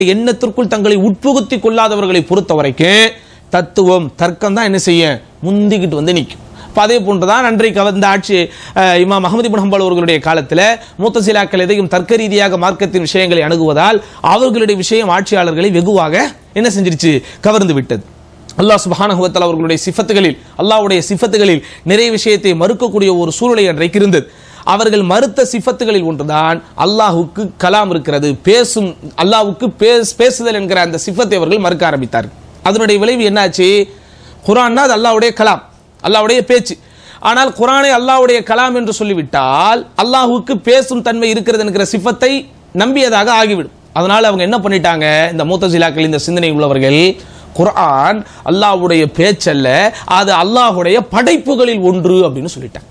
எண்ணத்திற்குள் தங்களை உட்புகுத்திக் கொள்ளாதவர்களை பொறுத்த வரைக்கும் தத்துவம் தர்க்கம் தான் என்ன செய்ய முந்திக்கிட்டு வந்து நிற்கும் இப்போ அதே போன்றுதான் அன்றைக்கு வந்த ஆட்சி அஹ், இமாம் அகமது பின் ஹம்பல் அவர்களுடைய காலத்தில் மூத்தசிலாக்கள் எதையும் தர்க்க ரீதியாக மார்க்கத்தின் விஷயங்களை அணுகுவதால் அவர்களுடைய விஷயம் ஆட்சியாளர்களை வெகுவாக என்ன செஞ்சிருச்சு கவர்ந்து விட்டது அல்லாஹ் சுப்ஹானஹு வ தஆலா அவர்களுடைய சிஃபத்துகளில் அல்லாஹ்வுடைய சிஃபத்துகளில் நிறைய விஷயத்தை மறுக்கக்கூடிய ஒரு சூழ்நிலை அன்றைக்கு இருந்தது அவர்கள் மறுத்த சிஃபத்துகளில் ஒன்றுதான் அல்லாஹுக்கு கலாம் இருக்கிறது பேசும் அல்லாஹ்வுக்கு பேஸ் பேசுதல் என்கிற அந்த சிஃபத்தை அவர்கள் மறுக்க ஆரம்பித்தார்கள் அதனுடைய விளைவு என்னாச்சு குரான்னா அது அல்லாஹ்வுடைய கலாம் அல்லாஹ்வுடைய பேச்சு ஆனால் குரானை அல்லாஹ்வுடைய கலாம் என்று சொல்லிவிட்டால் அல்லாஹ்வுக்கு பேசும் தன்மை இருக்கிறது என்கிற சிஃபத்தை நம்பியதாக ஆகிவிடும் அதனால அவங்க என்ன பண்ணிட்டாங்க இந்த மூத்தசிலாக்கள் இந்த சிந்தனை உள்ளவர்கள் குர்ஆன் அல்லாஹ்வுடைய பேச்சல்ல அது அல்லாஹ்வுடைய படைப்புகளில் ஒன்று அப்படின்னு சொல்லிட்டாங்க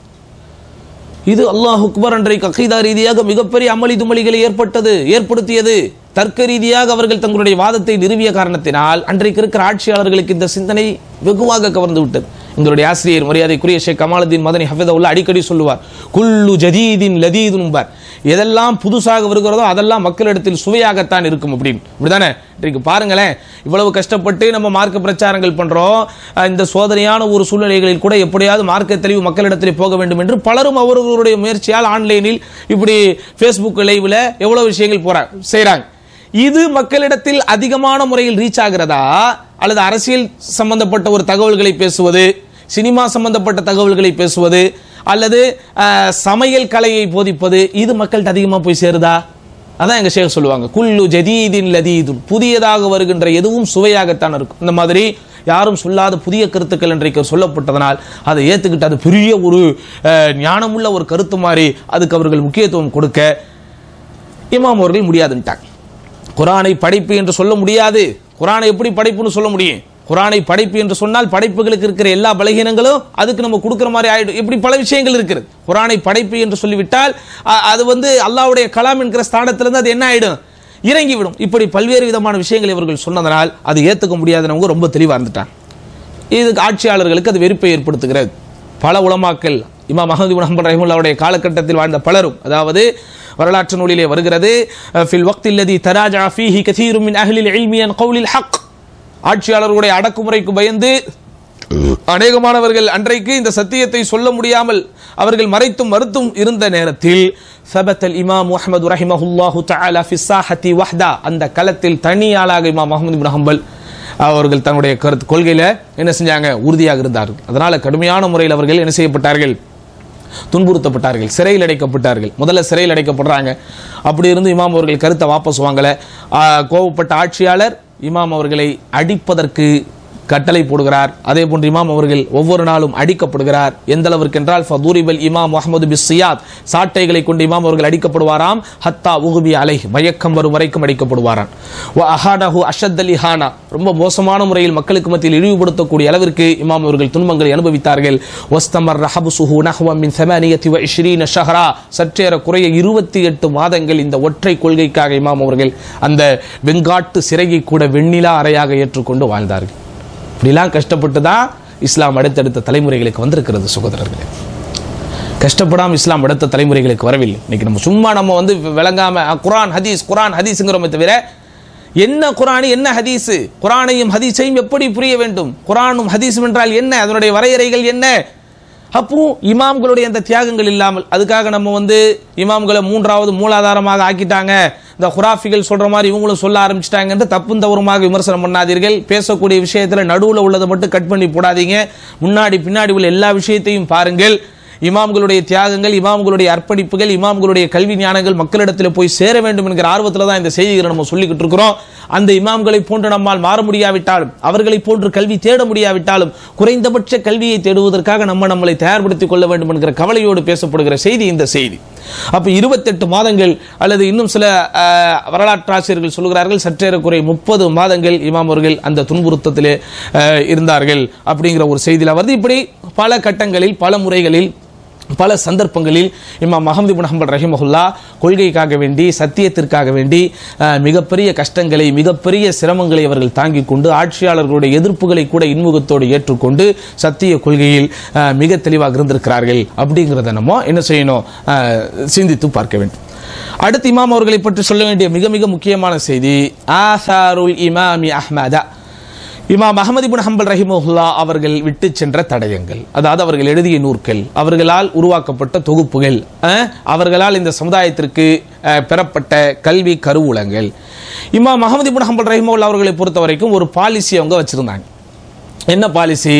இது அல்லாஹ் அக்பர் அன்றைக்கு அகைதா ரீதியாக மிகப்பெரிய அமளி துமளிகளை ஏற்பட்டது ஏற்படுத்தியது தர்க்க ரீதியாக அவர்கள் தங்களுடைய வாதத்தை நிறுவிய காரணத்தினால் அன்றைக்கு இருக்கிற ஆட்சியாளர்களுக்கு இந்த சிந்தனை வெகுவாக கவர்ந்து விட்டது எங்களுடைய ஆசிரியர் மரியாதைக்குரிய ஷேக் கமாலுதீன் மதனி ஹஃபிதவுல்லா அடிக்கடி சொல்லுவார் குல்லு ஜதீதின் லதீதுன் என்பார் எதெல்லாம் புதுசாக வருகிறதோ அதெல்லாம் மக்களிடத்தில் சுவையாகத்தான் இருக்கும் அப்படின்னு இப்படிதானே இன்றைக்கு பாருங்களேன் இவ்வளவு கஷ்டப்பட்டு நம்ம மார்க்க பிரச்சாரங்கள் பண்றோம் அஹ் இந்த சோதனையான ஒரு சூழ்நிலைகளில் கூட எப்படியாவது மார்க்க தெளிவு மக்களிடத்தில் போக வேண்டும் என்று பலரும் அவர்களுடைய முயற்சியால் ஆன்லைனில் இப்படி ஃபேஸ்புக் லைவ்ல எவ்வளவு விஷயங்கள் போறாங்க செய்றாங்க இது மக்களிடத்தில் அதிகமான முறையில் ரீச் ஆகிறதா அல்லது அரசியல் சம்பந்தப்பட்ட ஒரு தகவல்களை பேசுவது சினிமா சம்பந்தப்பட்ட தகவல்களை பேசுவது அல்லது அஹ், சமையல் கலையை போதிப்பது இது மக்கள்கிட்ட அதிகமாக போய் சேருதா அதான் எங்க ஷேக் சொல்லுவாங்க குல்லு ஜதீதின் லதீதுன் புதியதாக வருகின்ற எதுவும் சுவையாகத்தான் இருக்கும் இந்த மாதிரி யாரும் சொல்லாத புதிய கருத்துக்கள் இன்றைக்கு சொல்லப்பட்டதனால் அதை ஏத்துக்கிட்டு அது பெரிய ஒரு அஹ், ஞானமுள்ள ஒரு கருத்து மாதிரி அதுக்கு அவர்கள் முக்கியத்துவம் கொடுக்க இமாம் அவர்கள் முடியாதுன்ட்டாங்க குரானை படைப்பு என்று சொல்ல முடியாது குரானை எப்படி படைப்புன்னு சொல்ல முடியும் குரானை படைப்பு என்று சொன்னால் படைப்புகளுக்கு இருக்கிற எல்லா பலகீனங்களும் அதுக்கு நம்ம கொடுக்கிற மாதிரி ஆயிடும் இப்படி பல விஷயங்கள் இருக்கிறது குரானை படைப்பு என்று சொல்லிவிட்டால் அ- அது வந்து அல்லாஹ்வுடைய கலாம் என்கிற ஸ்தானத்திலிருந்து அது என்ன ஆயிடும் இறங்கிவிடும் இப்படி பல்வேறு விதமான விஷயங்களை இவர்கள் சொன்னதனால் அது ஏத்துக்க முடியாதவங்க ரொம்ப தெளிவா இருந்துட்டாங்க இதுக்கு ஆட்சியாளர்களுக்கு அது வெறுப்பை ஏற்படுத்துகிறது பல உலமாக்கள் இமாம் அஹமது பின் ஹம்பல் ரஹிமுல்லாவுடைய காலகட்டத்தில் வாழ்ந்த பலரும் அதாவது வரலாற்று நூலிலே வருகிறது அஹ், ஃபில் வக்தில்லதி தராஜா ஃபீஹி கதீரும் மின் அஹ்லில் இல்மி அன் கௌலில் ஹக் ஆட்சியாளர்களுடைய அடக்குமுறைக்கு பயந்து அநேகமானவர்கள் அன்றைக்கு இந்த சத்தியத்தை சொல்ல முடியாமல் அவர்கள் மறைத்தும் மறுத்தும் இருந்த நேரத்தில் சபத்தல் இமாம் முஹம்மது ரஹிமஹுல்லாஹு தஆலா ஃபி ஸாஹத்தி வஹ்தா அந்த களத்தில் தனி ஆளாக இமாம் முஹம்மது பின் ஹம்பல் அவர்கள் தன்னுடைய கருத்து கொள்கையில என்ன செஞ்சாங்க உறுதியாக இருந்தார்கள் அதனால கடுமையான முறையில் அவர்கள் என்ன செய்யப்பட்டார்கள் துன்புறுத்தப்பட்டார்கள் சிறையில் அடைக்கப்பட்டார்கள் முதல்ல சிறையில் அடைக்கப்படுறாங்க அப்படி இருந்து இமாம் அவர்கள் கருத்தை வாபஸ் வாங்கல ஆ, கோவப்பட்ட ஆட்சியாளர் இமாம் அவர்களை அடிப்பதற்கு கட்டளை போடுகிறார் அதே போன்று இமாம் அவர்கள் ஒவ்வொரு நாளும் அடிக்கப்படுகிறார் எந்த அளவிற்கு என்றால் ஃபதூரிபல் இமாம் முஹம்மது பிஸ் சியாத் சாட்டைகளை கொண்டு இமாம் அவர்கள் அடிக்கப்படுவாராம் ஹத்தா உகுபி அலை மயக்கம் வரும் வரைக்கும் அடிக்கப்படுவாராம் வ அஹானஹு அஷத் அலி ஹானா ரொம்ப மோசமான முறையில் மக்களுக்கு மத்தியில் இழிவுபடுத்தக்கூடிய அளவிற்கு இமாம் அவர்கள் துன்பங்களை அனுபவித்தார்கள் வஸ்தமர் ரஹபுசுஹு நஹ்வம் மின் ثمانية وعشرين ஷஹரா சற்றேற குறைய இருபத்தி எட்டு மாதங்கள் இந்த ஒற்றை கொள்கைக்காக இமாம் அவர்கள் அந்த வெங்காட்டு சிறையை கூட வெண்ணிலா அறையாக ஏற்றுக்கொண்டு வாழ்ந்தார்கள் இப்படிலாம் கஷ்டப்பட்டு தான் இஸ்லாம் அடுத்தடுத்த தலைமுறைகளுக்கு வந்திருக்கிறது சகோதரர்களே கஷ்டப்படாம இஸ்லாம் அடுத்த தலைமுறைகளுக்கு வரவில்லை இன்னைக்கு நம்ம சும்மா நம்ம வந்து விளங்காம அஹ், குர்ஆன் ஹதீஸ் குர்ஆன் ஹதீஸ்ங்கிறோமே தவிர என்ன குர்ஆன் என்ன ஹதீஸ் குர்ஆனையும் ஹதீஸையும் எப்படி புரிய வேண்டும் குர்ஆனும் ஹதீஸும் என்றால் என்ன அதனுடைய வரையறைகள் என்ன அப்போ இமாம்களுடைய அந்த தியாகங்கள் இல்லாமல் அதுக்காக நம்ம வந்து இமாம்களை மூன்றாவது மூலாதாரமாக ஆக்கிட்டாங்க இந்த குராஃபிகள் சொல்ற மாதிரி இவங்களும் சொல்ல ஆரம்பிச்சிட்டாங்க என்று தப்பும் தவறுமாக விமர்சனம் பண்ணாதீர்கள் பேசக்கூடிய விஷயத்துல நடுவுல உள்ளதை மட்டும் கட் பண்ணி போடாதீங்க முன்னாடி பின்னாடி உள்ள எல்லா விஷயத்தையும் பாருங்கள் இமாம்களுடைய தியாகங்கள் இமாம்களுடைய அர்ப்பணிப்புகள் இமாம்களுடைய கல்வி ஞானங்கள் மக்களிடத்தில் போய் சேர வேண்டும் என்கிற ஆர்வத்தில் தான் இந்த செய்திகளை நம்ம சொல்லிக்கிட்டு இருக்கிறோம் அந்த இமாம்களை போன்று நம்மால் மாற முடியாவிட்டாலும் அவர்களை போன்று கல்வி தேட முடியாவிட்டாலும் குறைந்தபட்ச கல்வியை தேடுவதற்காக நம்ம நம்மளை தயார்படுத்திக் கொள்ள வேண்டும் என்கிற கவலையோடு பேசப்படுகிற செய்தி இந்த செய்தி அப்ப இருபத்தெட்டு மாதங்கள் அல்லது இன்னும் சில அஹ், வரலாற்று ஆசிரியர்கள் சொல்கிறார்கள் சற்றேறக்குறை முப்பது மாதங்கள் இமாம் அவர்கள் அந்த துன்புறுத்தத்திலே அஹ், இருந்தார்கள் அப்படிங்கிற ஒரு செய்தியில் வருது இப்படி பல கட்டங்களில் பல முறைகளில் பல சந்தர்ப்பங்களில் இமாம் மஹமது பின் ஹம்பல் ரஹிமஹுல்லா கொள்கைக்காக வேண்டி சத்தியத்திற்காக வேண்டி அஹ், மிகப்பெரிய கஷ்டங்களை மிகப்பெரிய சிரமங்களை அவர்கள் தாங்கிக் கொண்டு ஆட்சியாளர்களுடைய எதிர்ப்புகளை கூட இன்முகத்தோடு ஏற்றுக்கொண்டு சத்திய கொள்கையில் அஹ், மிக தெளிவாக இருந்திருக்கிறார்கள் அப்படிங்கிறத நம்ம என்ன செய்யணும் அஹ், சிந்தித்து பார்க்க வேண்டும் அடுத்து இமாம் அவர்களை பற்றி சொல்ல வேண்டிய மிக மிக முக்கியமான செய்தி ஆசாருல் இமாமி அஹ்மதா இமாம் அஹமது இப்னு ஹம்பல் ரஹிமஹுல்லா அவர்கள் விட்டு சென்ற தடயங்கள் அதாவது அவர்கள் எழுதிய நூற்கள் அவர்களால் உருவாக்கப்பட்ட தொகுப்புகள் அஹ், அவர்களால் இந்த சமுதாயத்திற்கு அஹ், பெறப்பட்ட கல்வி கருவூலங்கள் இமாம் அஹமது இப்னு ஹம்பல் ரஹிமஹுல்லா அவர்களை பொறுத்த வரைக்கும் ஒரு பாலிசி அவங்க வச்சிருந்தாங்க என்ன பாலிசி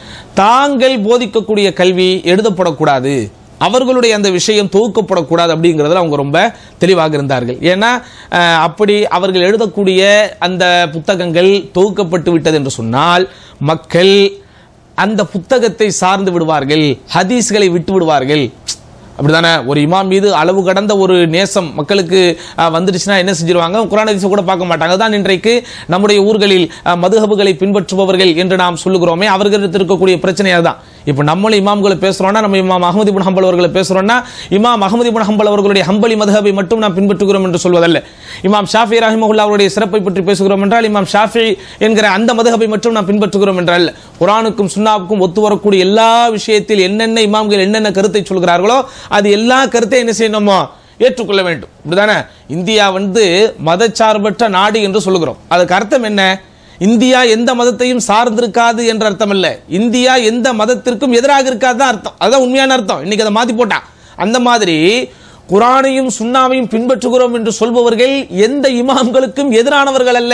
தாங்கள் போதிக்கக்கூடிய கல்வி எழுதப்படக்கூடாது அவர்களுடைய அந்த விஷயம் தொகுக்கப்படக்கூடாது அப்படிங்கிறதுல அவங்க ரொம்ப தெளிவாக இருந்தார்கள் ஏன்னா அஹ், அப்படி அவர்கள் எழுதக்கூடிய அந்த புத்தகங்கள் தொகுக்கப்பட்டு விட்டது என்று சொன்னால் மக்கள் அந்த புத்தகத்தை சார்ந்து விடுவார்கள் ஹதீஸ்களை விட்டு விடுவார்கள் அப்படிதானே ஒரு இமாம் மீது அளவு கடந்த ஒரு நேசம் மக்களுக்கு அஹ், வந்துடுச்சுன்னா என்ன செஞ்சிருவாங்க குரான் ஹதீஸை கூட பார்க்க மாட்டாங்க அதுதான் இன்றைக்கு நம்முடைய ஊர்களில் அஹ், மதுஹபுகளை பின்பற்றுபவர்கள் என்று நாம் சொல்லுகிறோமே அவர்களுக்கு இருக்கக்கூடிய பிரச்சனை அதுதான் இப்போ நம்மளும் இமாம்களை பேசுறோம்னா நம்ம இமாம் அகமது இப்னு ஹம்பல் அவர்களை பேசுறோம்னா இமாம் அகமது இப்னு ஹம்பல் அவர்களுடைய ஹம்பலி மதுஹபை மட்டும் நாம் பின்பற்றுகிறோம் என்று சொல்வதல்ல இமாம் ஷாஃபி ரஹிமஹுல்லா அவருடைய சிறப்பை பற்றி பேசுகிறோம் என்றால் இமாம் ஷாஃபி என்கிற அந்த மதுஹபை மட்டும் நாம் பின்பற்றுகிறோம் என்றால் குரானுக்கும் சுன்னாவுக்கும் ஒத்து வரக்கூடிய எல்லா விஷயத்தில் என்னென்ன இமாம்கள் என்னென்ன கருத்தை சொல்கிறார்களோ அது எல்லா கருத்தையும் என்ன செய்யணுமோ ஏற்றுக்கொள்ள வேண்டும் இப்படிதானே இந்தியா வந்து மதச்சார்பற்ற நாடு என்று சொல்லுகிறோம் அதுக்கு அர்த்தம் என்ன இந்தியா எந்த மதத்தையும் சார்ந்திருக்காது என்ற அர்த்தம் இல்ல இந்தியா எந்த மதத்திற்கும் எதிராக இருக்காது தான் அர்த்தம் அதுதான் உண்மையான அர்த்தம் இன்னைக்கு அதை மாத்தி போட்டான் அந்த மாதிரி குரானையும் சுன்னாவையும் பின்பற்றுகிறோம் என்று சொல்பவர்கள் எந்த இமாம்களுக்கும் எதிரானவர்கள் அல்ல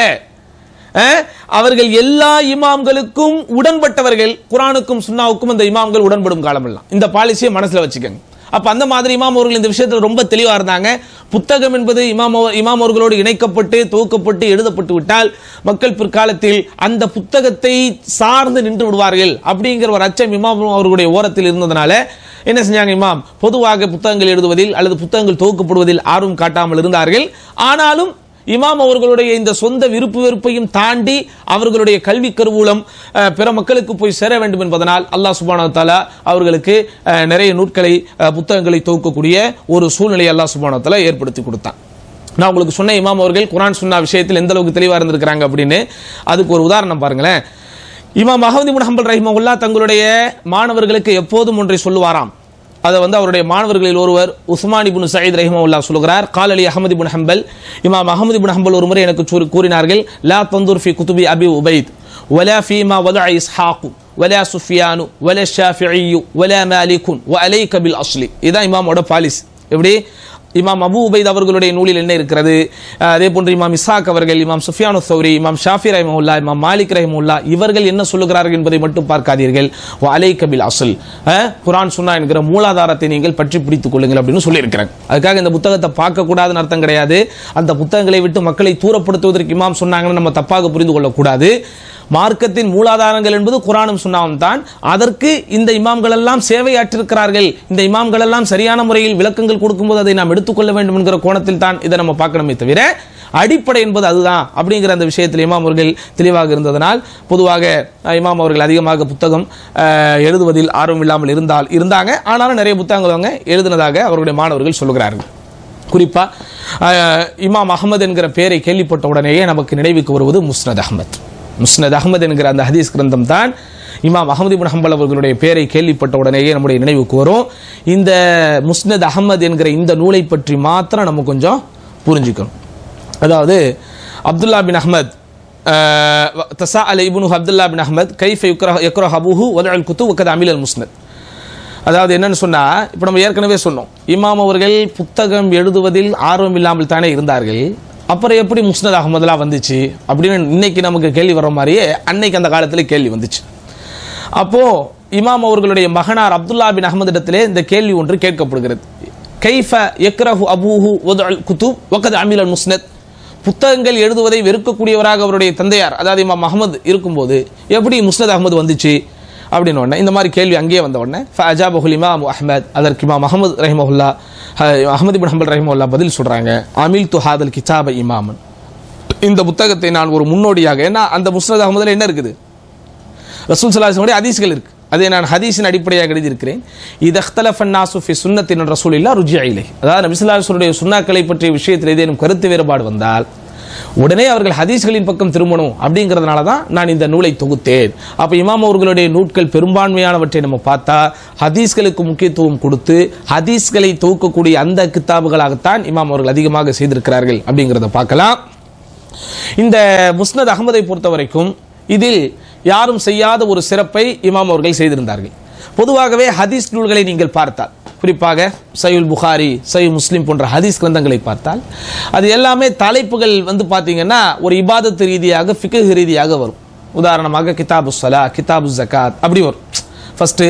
அஹ், அவர்கள் எல்லா இமாம்களுக்கும் உடன்பட்டவர்கள் குரானுக்கும் சுன்னாவுக்கும் அந்த இமாம்கள் உடன்படும் காலமெல்லாம் இந்த பாலிசியை மனசுல வச்சுக்கோங்க அப்ப அந்த மாதிரி இமாம் அவர்கள் இந்த விஷயத்துல ரொம்ப தெளிவா இருந்தாங்க புத்தகம் என்பது இமாம் அவ- இமாம் அவர்களோடு இணைக்கப்பட்டு தொகுக்கப்பட்டு எழுதப்பட்டு விட்டால் மக்கள் பிற்காலத்தில் அந்த புத்தகத்தை சார்ந்து நின்று விடுவார்கள் அப்படிங்கிற ஒரு அச்சம் இமாம் அவர்களுடைய ஓரத்தில் இருந்ததுனால என்ன செஞ்சாங்க இமாம் பொதுவாக புத்தகங்கள் எழுதுவதில் அல்லது புத்தகங்கள் தொகுக்கப்படுவதில் ஆர்வம் காட்டாமல் இருந்தார்கள் ஆனாலும் இமாம் அவர்களுடைய இந்த சொந்த விருப்பு வெறுப்பையும் தாண்டி அவர்களுடைய கல்வி கருவூலம் அஹ், பிற மக்களுக்கு போய் சேர வேண்டும் என்பதனால் அல்லாஹ் சுப்ஹானஹு தஆலா அவர்களுக்கு அஹ், நிறைய நூட்களை அஹ், புத்தகங்களை தொகுக்கக்கூடிய ஒரு சூழ்நிலையை அல்லாஹ் சுப்ஹானஹு தஆலா ஏற்படுத்தி கொடுத்தான் நான் உங்களுக்கு சொன்ன இமாம் அவர்கள் குர்ஆன் சுன்னா விஷயத்தில் எந்த அளவுக்கு தெளிவாக இருந்திருக்கிறாங்க அப்படின்னு அதுக்கு ஒரு உதாரணம் பாருங்களேன் இமாம் அஹமது இப்னு ஹம்பல் ரஹிமஹுல்லா தங்களுடைய மாணவர்களுக்கு எப்போதும் ஒன்றை சொல்லுவாராம் அதை வந்து அவருடைய மாணவர்களில் ஒருவர் உஸ்மான் இப்னு சயீத் ரஹிமஹுல்லா சொல்கிறார் கால் அலி அஹமது இப்னு ஹம்பல் இமாம் அஹமது இப்னு ஹம்பல் ஒரு முறை எனக்கு கூறி- கூறினார்கள் லா தந்தூர் ஃபி குதுபி அபி உபைத் ولا فيما وضع إسحاق ولا سفيان ولا الشافعي ولا مالك وعليك بالأصل இதான் இமாமோட பாலிஸ் எப்படி இமாம் அபு உபைத் அவர்களுடைய நூலில் என்ன இருக்கிறது அஹ் அதே போன்று இமாம் இசாக் அவர்கள் இமாம் சுஃபியானு சௌரி இமாம் ஷாஃபி ரஹிமுல்லா இமாம் மாலிக் ரஹிமுல்லா இவர்கள் என்ன சொல்லுகிறார்கள் என்பதை மட்டும் பார்க்காதீர்கள் அலை கபில் அசுல் குரான் சுன்னா என்கிற மூலாதாரத்தை நீங்கள் பற்றி பிடித்துக் கொள்ளுங்கள் அப்படின்னு சொல்லியிருக்கிறாங்க அதுக்காக இந்த புத்தகத்தை பார்க்க கூடாதுன்னு அர்த்தம் கிடையாது அந்த புத்தகங்களை விட்டு மக்களை தூரப்படுத்துவதற்கு இமாம் சொன்னாங்கன்னு நம்ம தப்பாக புரிந்து கொள்ளக்கூடாது மார்க்கத்தின் மூலாதாரங்கள் என்பது குரானும் சுன்னாவும் தான் அதற்கு இந்த இமாம்கள் எல்லாம் சேவையாற்றிருக்கிறார்கள் இந்த இமாம்கள் எல்லாம் சரியான முறையில் விளக்கங்கள் கொடுக்கும்போது அதை நாம் எடுத்துக்கொள்ள வேண்டும் என்கிற கோணத்தில் தான் இதை நம்ம பார்க்கணுமே தவிர அடிப்படை என்பது அதுதான் அப்படிங்கிற அந்த விஷயத்தில் இமாம் அவர்கள் தெளிவாக இருந்ததனால் பொதுவாக அஹ், இமாம் அவர்கள் அதிகமாக புத்தகம் அஹ், எழுதுவதில் ஆர்வம் இல்லாமல் இருந்தால் இருந்தாங்க ஆனாலும் நிறைய புத்தகங்கள் அவங்க எழுதினதாக அவருடைய மாணவர்கள் சொல்லுகிறார்கள் குறிப்பா அஹ், இமாம் அகமது என்கிற பெயரை கேள்விப்பட்ட உடனேயே நமக்கு நினைவுக்கு வருவது முஸ்னத் அகமத் முஸ்னத் அகமது என்கிற அந்த ஹதீஸ் கிரந்தம் தான் இமாம் அகமது இப்னு ஹம்பல் அவர்களுடைய பெயரை கேள்விப்பட்ட உடனேயே நம்முடைய நினைவுக்கு வரும் இந்த முஸ்னத் அகமது என்கிற இந்த நூலை பற்றி மாத்திரம் நம்ம கொஞ்சம் புரிஞ்சுக்கணும் அதாவது அப்துல்லா பின் அஹ்மத் தசா அல் இப்னு அப்துல்லா பின் அஹ்மத் கைஃப் யுக்ரஹ யக்ரஹ் அபூஹு வதல் குத்து வக்கத் அமில் அல் முஸ்னத் அதாவது என்னன்னு சொன்னா இப்போ நம்ம ஏற்கனவே சொன்னோம் இமாம் அவர்கள் புத்தகம் எழுதுவதில் ஆர்வம் இல்லாமல் தானே இருந்தார்கள் அப்புறம் எப்படி முஸ்னத் அகமதுலாம் வந்துச்சு அப்படின்னு இன்னைக்கு நமக்கு கேள்வி வர மாதிரியே அன்னைக்கு அந்த காலத்தில் கேள்வி வந்துச்சு அப்போ இமாம் அவர்களுடைய மகனார் அப்துல்லா பின் அஹமது இடத்திலே இந்த கேள்வி ஒன்று கேட்கப்படுகிறது கைஃப யக்ரஹு அபூஹு வதல் குத்து வக்கத் அமில் அல் முஸ்னத் புத்தகங்கள் எழுதுவதை வெறுக்கக்கூடியவராக அவருடைய தந்தையார் அதாவது இமாம் அகமது இருக்கும்போது எப்படி முஸ்னத் அகமது வந்துச்சு அப்படின்னு உடனே இந்த மாதிரி கேள்வி அங்கேயே வந்த உடனே அஜாபுல் இமாம் அஹ்மத் அதற்கு இமாம் அஹமது ரஹிமஹுல்லா அஹமது பின் ஹம்பல் ரஹிமஹுல்லா பதில் சொல்றாங்க அமில் து ஹாதல் கிதாப இமாமன் இந்த புத்தகத்தை நான் ஒரு முன்னோடியாக ஏன்னா அந்த முஸ்னத் அகமதுல என்ன இருக்குது ரசூல் சலாஹனுடைய ஹதீஸ்கள் இருக்கு அதை நான் ஹதீஸின் அடிப்படையாக எழுதியிருக்கிறேன் இது அख्तலஃபன் நாசு ஃபி சுன்னத்தின் ரசூல் இல்லா ருஜியா இலை அதாவது நபிசுல்லாஹனுடைய சுன்னாக்களை பற்றிய விஷயத்தில் ஏதேனும் கருத்து வேறுபாடு வந்தால் உடனே அவர்கள் ஹதீஸ்களின் பக்கம் திரும்பணும் அப்படிங்கிறதுனால தான் நான் இந்த நூலை தொகுத்தேன் அப்ப இமாம் அவர்களுடைய நூட்கள் பெரும்பான்மையானவற்றை நம்ம பார்த்தா ஹதீஸ்களுக்கு முக்கியத்துவம் கொடுத்து ஹதீஸ்களை தொகுக்கக்கூடிய அந்த கித்தாபுகளாகத்தான் இமாம் அவர்கள் அதிகமாக செய்திருக்கிறார்கள் அப்படிங்கிறத பார்க்கலாம் இந்த முஸ்னத் அகமதை பொறுத்த வரைக்கும் இதில் யாரும் செய்யாத ஒரு சிறப்பை இமாம் அவர்கள் செய்திருந்தார்கள் பொதுவாகவே ஹதீஸ் நூல்களை நீங்கள் பார்த்தால் குறிப்பாக சயுல் புகாரி சயு முஸ்லிம் போன்ற ஹதீஸ் கிரந்தங்களை பார்த்தால் அது எல்லாமே தலைப்புகள் வந்து பார்த்தீங்கன்னா ஒரு இபாதத்து ரீதியாக ஃபிக்கு ரீதியாக வரும் உதாரணமாக கிதாபு சலா கிதாபு ஜக்காத் அப்படி வரும் ஃபர்ஸ்ட்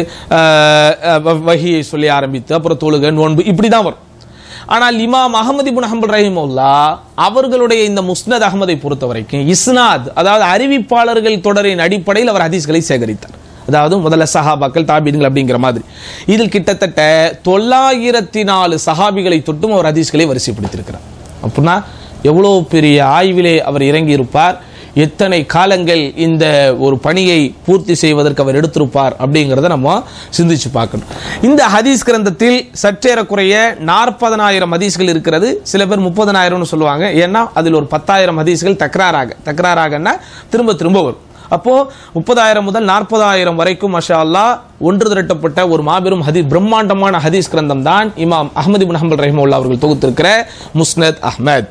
வஹியை சொல்லி ஆரம்பித்து அப்புறம் தொழுகை நோன்பு இப்படி தான் வரும் ஆனால் இமாம் அகமது இப்னு ஹம்பல் ரஹிமுல்லா அவர்களுடைய இந்த முஸ்னத் அகமதை பொறுத்த வரைக்கும் இஸ்னாத் அதாவது அறிவிப்பாளர்கள் தொடரின் அடிப்படையில் அவர் ஹதீஸ்களை சேகரித்தார் அதாவது முதல்ல சஹாபாக்கள் தாபீன்கள் அப்படிங்கிற மாதிரி இதில் கிட்டத்தட்ட தொள்ளாயிரத்தி நாலு சஹாபிகளை தொட்டும் அவர் ஹதீஸ்களை வரிசைப்படுத்தியிருக்கிறார் அப்படின்னா எவ்வளோ பெரிய ஆய்விலே அவர் இறங்கி இருப்பார் எத்தனை காலங்கள் இந்த ஒரு பணியை பூர்த்தி செய்வதற்கு அவர் எடுத்திருப்பார் அப்படிங்கிறத நம்ம சிந்திச்சு பார்க்கணும் இந்த ஹதீஸ் கிரந்தத்தில் சற்றேறக்குறைய நாற்பதனாயிரம் ஹதீஸ்கள் இருக்கிறது சில பேர் முப்பதனாயிரம்னு சொல்லுவாங்க ஏன்னா அதில் ஒரு பத்தாயிரம் ஹதீஸ்கள் தக்ராராக தக்ராராகன்னா திரும்ப திரும்ப வரும் அப்போ முப்பதாயிரம் முதல் நாற்பதாயிரம் வரைக்கும் மஷா அல்லாஹ் ஒன்று திரட்டப்பட்ட ஒரு மாபெரும் ஹதீஸ் பிரம்மாண்டமான ஹதீஸ் கிரந்தம் தான் இமாம் அஹமது இப்னு ஹம்பல் ரஹிமுல்லா அவர்கள் தொகுத்திருக்கிற முஸ்னத் அஹ்மத்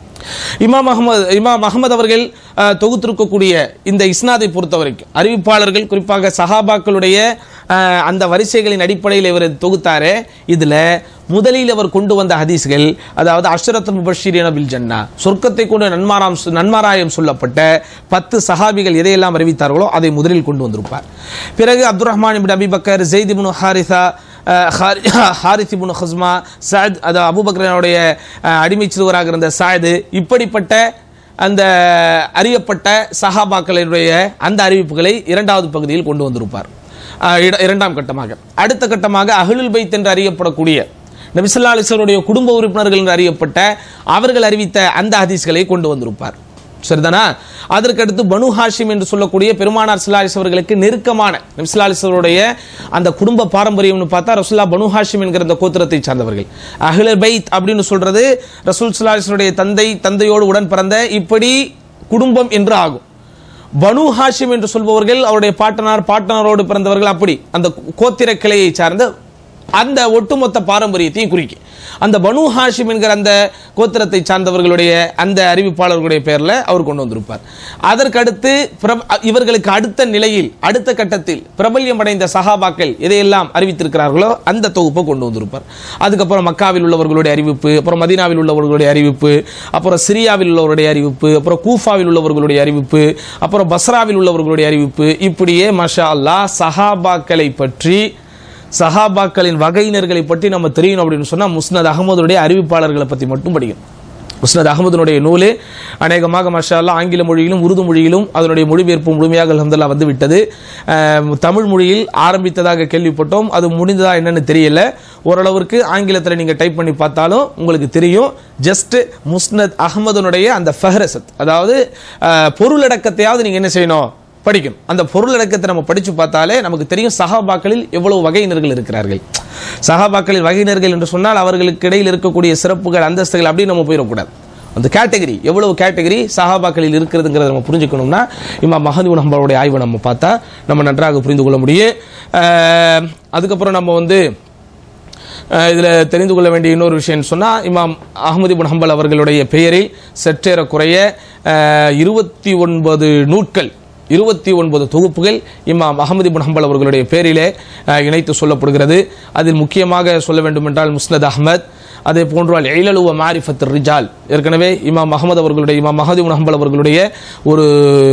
இமாம் அகமது இமாம் அகமது அவர்கள் அஹ், தொகுத்திருக்கக்கூடிய இந்த இஸ்னாதை பொறுத்த வரைக்கும் அறிவிப்பாளர்கள் குறிப்பாக சஹாபாக்களுடைய அஹ், அந்த வரிசைகளின் அடிப்படையில் இவர் தொகுத்தாரே இதுல முதலில் அவர் கொண்டு வந்த ஹதீஸ்கள் அதாவது அஷ்ரத் முபஷீரின பில் ஜன்னா சொர்க்கத்தை கொண்டு நன்மாராம் நன்மாராயம் சொல்லப்பட்ட பத்து சஹாபிகள் எதையெல்லாம் அறிவித்தார்களோ அதை முதலில் கொண்டு வந்திருப்பார் பிறகு Abdul Rahman ibn Abi Bakr Zayd ibn Haritha அஹ், ஹாரி- ஹாரிஸ் இப்னு ஹஸ்மா சாத் அது அபூபக்கரனுடைய அஹ், அடிமைச் சிறுவராக இருந்த சாயது இப்படிப்பட்ட அந்த அறியப்பட்ட சஹாபாக்களுடைய அந்த அறிவிப்புகளை இரண்டாவது பகுதியில் கொண்டு வந்திருப்பார் அஹ், இர- இரண்டாம் கட்டமாக அடுத்த கட்டமாக அஹ்லுல் பைத் என்று அறியப்படக்கூடிய நபிசல்லா அலிஸ்வருடைய குடும்ப உறுப்பினர்கள் என்று அறியப்பட்ட அவர்கள் அறிவித்த அந்த ஹதீஸ்களை கொண்டு வந்திருப்பார் சரிதானா அதற்கு அடுத்து பனு ஹாஷிம் என்று சொல்லக்கூடிய பெருமானார் சிலாலிஸ் அவர்களுக்கு நெருக்கமான நபிசுல்லாலிஸ்வருடைய அந்த குடும்ப பாரம்பரியம்னு பார்த்தா ரசுல்லா பனு ஹாஷிம் என்கிற அந்த கோத்திரத்தை சார்ந்தவர்கள் அஹ்ல பைத் அப்படின்னு சொல்றது ரசூல் சிலாலிஸ்வருடைய தந்தை தந்தையோடு உடன் பிறந்த இப்படி குடும்பம் என்று ஆகும் பனு ஹாஷிம் என்று சொல்பவர்கள் அவருடைய பாட்டனார் பாட்டனாரோடு பிறந்தவர்கள் அப்படி அந்த கோத்திர கிளையை சார்ந்த அந்த ஒட்டுமொத்த பாரம்பரியத்தையும் குறிக்கும் அந்த பனு ஹாஷிம் என்கிற அந்த கோத்திரத்தை சார்ந்தவர்களுடைய அந்த அறிவிப்பாளர்களுடைய பெயர்ல அவர் கொண்டு வந்திருப்பார் அதற்கடுத்து பிரப- இவர்களுக்கு அடுத்த நிலையில் அடுத்த கட்டத்தில் பிரபல்யம் அடைந்த சஹாபாக்கள் எதையெல்லாம் அறிவித்திருக்கிறார்களோ அந்த தொகுப்பை கொண்டு வந்திருப்பார் அதுக்கப்புறம் மக்காவில் உள்ளவர்களுடைய அறிவிப்பு அப்புறம் மதீனாவில் உள்ளவர்களுடைய அறிவிப்பு அப்புறம் சிரியாவில் உள்ளவருடைய அறிவிப்பு அப்புறம் கூஃபாவில் உள்ளவர்களுடைய அறிவிப்பு அப்புறம் பஸ்ராவில் உள்ளவர்களுடைய அறிவிப்பு இப்படியே மஷா அல்லாஹ் சஹாபாக்களை பற்றி சஹாபாக்களின் வகையினர்களை பற்றி நம்ம தெரியணும் அப்படின்னு சொன்னா முஸ்னத் அகமதுடைய அறிவிப்பாளர்களை பற்றி மட்டும் படிக்கணும் முஸ்னத் அகமதுனுடைய நூலு அநேகமாக மஷா அல்லாஹ் ஆங்கில மொழியிலும் உருது மொழியிலும் அதனுடைய மொழிபெயர்ப்பு முழுமையாக அல்ஹம்துலில்லாஹ் வந்து விட்டது அஹ், தமிழ் மொழியில் ஆரம்பித்ததாக கேள்விப்பட்டோம் அது முடிந்ததா என்னன்னு தெரியல ஓரளவிற்கு ஆங்கிலத்தில் நீங்கள் டைப் பண்ணி பார்த்தாலும் உங்களுக்கு தெரியும் ஜஸ்ட் முஸ்னத் அகமதுனுடைய அந்த ஃபஹரசத் அதாவது அஹ், பொருளடக்கத்தையாவது நீங்கள் என்ன செய்யணும் படிக்கணும் அந்த பொருளடக்கத்தை நம்ம படிச்சு பார்த்தாலே நமக்கு தெரியும் சஹாபாக்களில் எவ்வளவு வகையினர்கள் இருக்கிறார்கள் சஹாபாக்களில் வகையினர்கள் என்று சொன்னால் அவர்களுக்கு இடையில் இருக்கக்கூடிய சிறப்புகள் அந்தஸ்துகள் அப்படி நம்ம போயிடக்கூடாது அந்த கேட்டகரி எவ்வளவு கேட்டகரி சஹாபாக்களில் இருக்கிறதுங்கிறத நம்ம புரிஞ்சுக்கணும்னா இம்மா மஹதி நம்பருடைய ஆய்வை நம்ம பார்த்தா நம்ம நன்றாக புரிந்து கொள்ள முடியும் அஹ், அதுக்கப்புறம் நம்ம வந்து அஹ் இதுல தெரிந்து கொள்ள வேண்டிய இன்னொரு விஷயம் சொன்னா இமாம் அகமது இப்னு ஹம்பல் அவர்களுடைய பெயரில் சற்றேறக்குறைய இருபத்தி ஒன்பது நூட்கள் இருபத்தி ஒன்பது தொகுப்புகள் இமாம் அகமது இப்னு ஹம்பல் அவர்களுடைய பேரிலே அஹ், இணைத்து சொல்லப்படுகிறது அதில் முக்கியமாக சொல்ல வேண்டும் என்றால் முஸ்னத் அஹ்மத் அதே போன்று அல் எயிலலுவ மாரிஃபத் ரிஜால் ஏற்கனவே இமாம் அகமது அவர்களுடைய இமாம் மஹதி இப்னு ஹம்பல் அவர்களுடைய ஒரு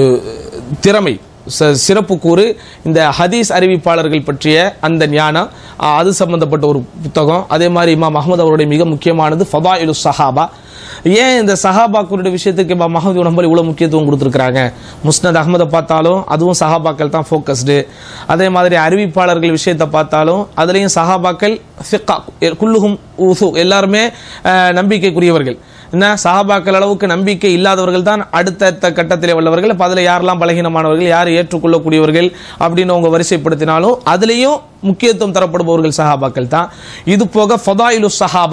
திறமை ச- சிறப்பு கூறு இந்த ஹதீஸ் அறிவிப்பாளர்கள் பற்றிய அந்த ஞானம் அஹ், அது சம்பந்தப்பட்ட ஒரு புத்தகம் அதே மாதிரி இமாம் அஹமது அவருடைய மிக முக்கியமானது ஃபதாயிலு சஹாபா ஏன் இந்த சஹாபாக்களுடைய விஷயத்துக்கு இமாம் மஹமது நம்பர் இவ்வளவு முக்கியத்துவம் கொடுத்துருக்காங்க முஸ்னத் அகமதை பார்த்தாலும் அதுவும் சஹாபாக்கள் தான் ஃபோக்கஸ்டு அதே மாதிரி அறிவிப்பாளர்கள் விஷயத்தை பார்த்தாலும் அதுலேயும் சஹாபாக்கள் ஃபிக்கா குல்லுகும் உசு எல்லாருமே அஹ், நம்பிக்கைக்குரியவர்கள் என்ன சஹாபாக்கள் அளவுக்கு நம்பிக்கை இல்லாதவர்கள் தான் அடுத்தடுத்த கட்டத்திலே உள்ளவர்கள் அப்ப அதுல யாரெல்லாம் பலகீனமானவர்கள் யார் ஏற்றுக்கொள்ளக்கூடியவர்கள் அப்படின்னு அவங்க வரிசைப்படுத்தினாலும் அதுலேயும் முக்கியத்துவம் தரப்படுபவர்கள் சஹாபாக்கள் தான் இது போக ஃபதாயிலு சஹாபா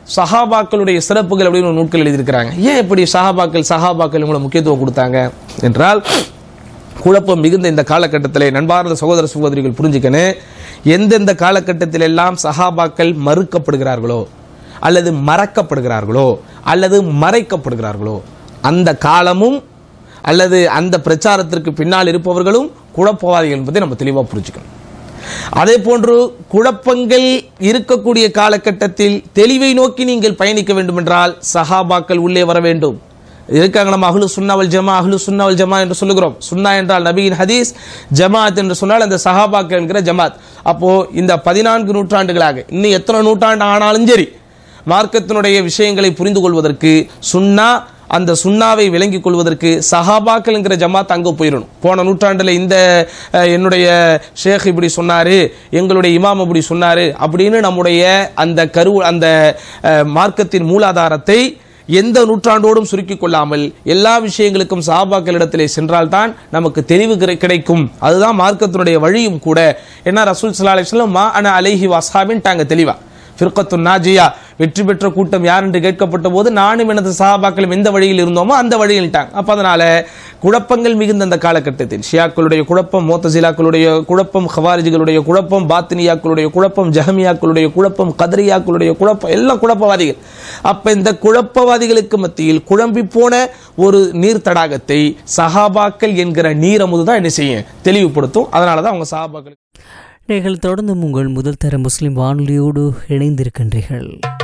சஹாபாக்களுடைய சிறப்புகள் அப்படின்னு ஒரு நூட்கள் எழுதியிருக்கிறாங்க ஏன் இப்படி சஹாபாக்கள் சஹாபாக்கள் இவங்களை முக்கியத்துவம் கொடுத்தாங்க என்றால் குழப்பம் மிகுந்த இந்த காலகட்டத்திலே நண்பார்ந்த சகோதர சகோதரிகள் புரிஞ்சுக்கணும் எந்தெந்த காலகட்டத்தில் எல்லாம் சஹாபாக்கள் மறுக்கப்படுகிறார்களோ அல்லது மறக்கப்படுகிறார்களோ அல்லது மறைக்கப்படுகிறார்களோ அந்த காலமும் அல்லது அந்த பிரச்சாரத்திற்கு பின்னால் இருப்பவர்களும் குழப்பவாதிகள் என்பதை நம்ம தெளிவாக புரிஞ்சுக்கணும் அதே போன்று குழப்பங்கள் இருக்கக்கூடிய காலகட்டத்தில் தெளிவை நோக்கி நீங்கள் பயணிக்க வேண்டும் என்றால் சஹாபாக்கள் உள்ளே வர வேண்டும் இருக்காங்க நம்ம அஹ்லு சுன்னாவல் ஜமா அஹ்லு சுன்னாவல் ஜமா என்று சொல்லுகிறோம் சுன்னா என்றால் நபியின் ஹதீஸ் ஜமாத் என்று சொன்னால் அந்த சஹாபாக்கள் என்கிற ஜமாத் அப்போ இந்த பதினான்கு நூற்றாண்டுகளாக இன்னும் எத்தனை நூற்றாண்டு ஆனாலும் சரி மார்க்கத்தினுடைய விஷயங்களை புரிந்து கொள்வதற்கு சுன்னா அந்த சுண்ணாவை விளங்கிக் கொள்வதற்கு சஹாபாக்கள் என்கிற ஜமாத் அங்கே போயிடணும் போன நூற்றாண்டில் இந்த அஹ், என்னுடைய ஷேக் இப்படி சொன்னாரு எங்களுடைய இமாம் இப்படி சொன்னாரு அப்படின்னு நம்முடைய அந்த கரு அந்த அஹ், மார்க்கத்தின் மூலாதாரத்தை எந்த நூற்றாண்டோடும் சுருக்கிக் கொள்ளாமல் எல்லா விஷயங்களுக்கும் சஹாபாக்களிடத்திலே சென்றால்தான் நமக்கு தெளிவு கிடை- கிடைக்கும் அதுதான் மார்க்கத்தினுடைய வழியும் கூட ஏன்னா ரசூல் சல்லா அலிஸ்லாம் மா அன அலைஹி வசாபின்ட்டாங்க தெளிவா ஃபிர்கத்து நாஜியா வெற்றி பெற்ற கூட்டம் யார் என்று கேட்கப்பட்ட போது நானும் எனது சஹாபாக்களும் எந்த வழியில் இருந்தோமோ அந்த வழியில்ட்டாங்க அப்ப அதனால குழப்பங்கள் மிகுந்த அந்த காலகட்டத்தில் ஷியாக்களுடைய குழப்பம் மோத்தசிலாக்களுடைய குழப்பம் ஹவாரிஜிகளுடைய குழப்பம் பாத்தினியாக்களுடைய குழப்பம் ஜஹமியாக்களுடைய குழப்பம் கதரியாக்களுடைய குழப்பம் எல்லாம் குழப்பவாதிகள் அப்ப இந்த குழப்பவாதிகளுக்கு மத்தியில் குழம்பி போன ஒரு நீர் தடாகத்தை சஹாபாக்கள் என்கிற நீரமுது தான் என்ன செய்யும் தெளிவுபடுத்தும் அதனால தான் அவங்க சஹாபாக்கள் நீங்கள் தொடர்ந்து உங்கள் முதல் தர முஸ்லிம் வானொலியோடு இணைந்திருக்கின்றீர்கள்